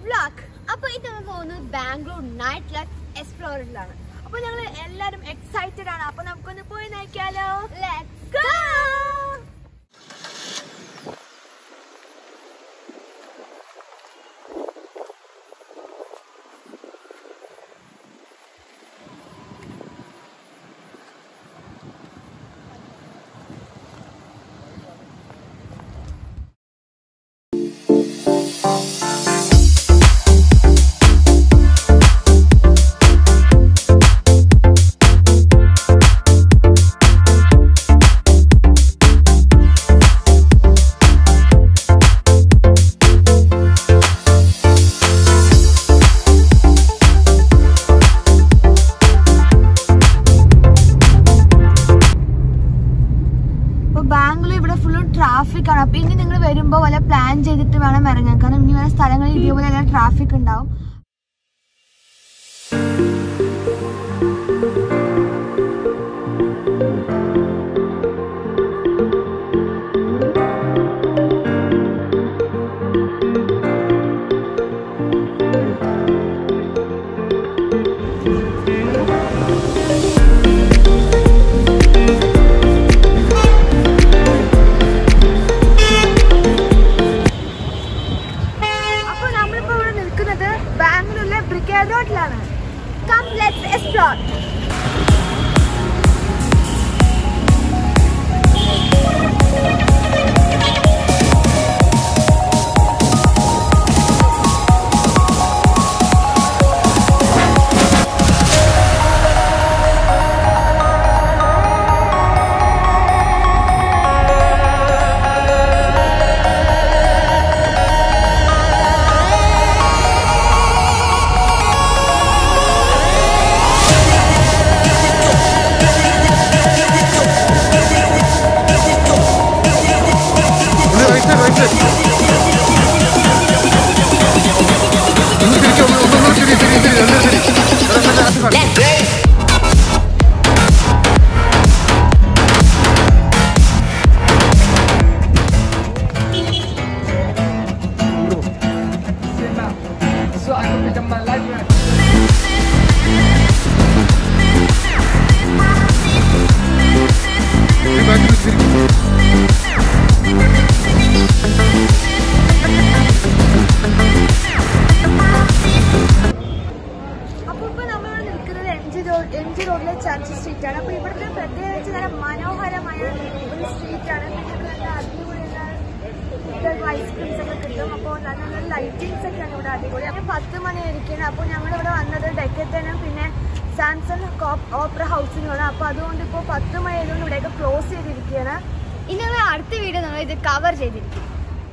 Vlog അപ്പൊ ഇത് നമ്മൾ പോകുന്നത് ബാംഗ്ലൂർ നൈറ്റ് ലൈഫ് എക്സ്പ്ലോറിലാണ് അപ്പൊ ഞങ്ങൾ എല്ലാരും എക്സൈറ്റഡ് ആണ് അപ്പൊ നമുക്കൊന്ന് പോയി നോക്കിയാലോ ലെറ്റ്സ് ഗോ ഇപ്പൊ ബാംഗ്ലൂർ ഇവിടെ ഫുള്ളും ട്രാഫിക് ആണ് അപ്പൊ ഇനി നിങ്ങൾ വരുമ്പോ വല്ല പ്ലാൻ ചെയ്തിട്ട് വേണം ഇറങ്ങാൻ കാരണം ഇനി വല്ല സ്ഥലങ്ങളിൽ ഇതേപോലെ എല്ലാം ട്രാഫിക് ഉണ്ടാവും അപ്പൊ നമ്മളിപ്പോ ഇവിടെ നിൽക്കുന്നത് ബാംഗ്ലൂരിലെ ബ്രിഗേഡ് റോഡിലാണ് കം ലെറ്റ്സ് എക്സ്പ്ലോർ ഒന്ന് right side, right side. ഒന്ന് തിരിക്ക്, ഒന്ന് ഒന്ന് ഒന്ന് തിരി, തിരി, തിരി, ഒന്ന് തിരി. എടാ, എടാ, അത് കാണ്. So I can become my life. ഈ back ല് തിരിക്ക്. അപ്പൊ ഇപ്പൊ നമ്മളിവിടെ നിൽക്കുന്നത് M G road M G റോഡിലെ ചർച്ച് സ്ട്രീറ്റ് ആണ് അപ്പൊ ഇവിടുത്തെ പ്രത്യേകിച്ച് നല്ല മനോഹരമായ ഒരു സ്ട്രീറ്റ് ആണ് പിന്നെ ഇവിടെ നല്ല അടിപൊളിയുള്ള ഐസ്ക്രീംസ് ഒക്കെ കിട്ടും അപ്പോൾ നല്ല നല്ല ലൈറ്റിങ്സ് ഒക്കെയാണ് ഇവിടെ അടിപൊളി അങ്ങനെ പത്ത് മണി ഇരിക്കുന്നത് അപ്പോൾ ഞങ്ങൾ ഇവിടെ വന്നത് ഡെക്കറ്റനും പിന്നെ സാംസങ് ഓപ്പറ ഹൗസിനുമാണ് അപ്പോൾ അതുകൊണ്ട് ഇപ്പോൾ പത്ത് മണി ആയതുകൊണ്ട് ഇവിടെയൊക്കെ ക്ലോസ് ചെയ്തിരിക്കുകയാണ് ഇനി നമ്മൾ അടുത്ത വീഡിയോ നമ്മൾ ഇത് കവർ ചെയ്തിരിക്കും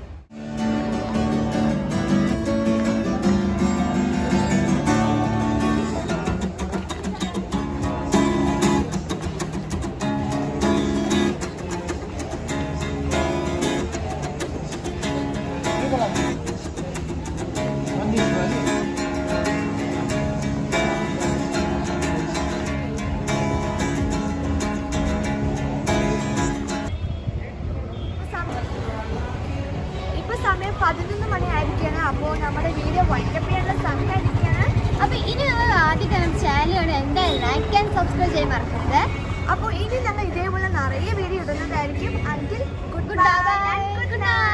ഇപ്പൊ സമയം പതിനൊന്ന് മണി ആയിരിക്കാണ് അപ്പോൾ നമ്മുടെ വീഡിയോ വൈൻഡപ്പ് ചെയ്യാനുള്ള സമയമായിരിക്കാണ് അപ്പൊ ഇനി നമ്മൾ ആദ്യം നമ്മുടെ ചാനൽ എന്തായാലും ലൈക്ക് ആൻഡ് സബ്സ്ക്രൈബ് ചെയ്യാൻ മറക്കരുത് അപ്പോൾ ഇനി ഞങ്ങൾ ഇതേപോലെ നിറയെ വീഡിയോ ഇടുന്നതായിരിക്കും അഞ്ചിൽ good Goodbye. Bye good night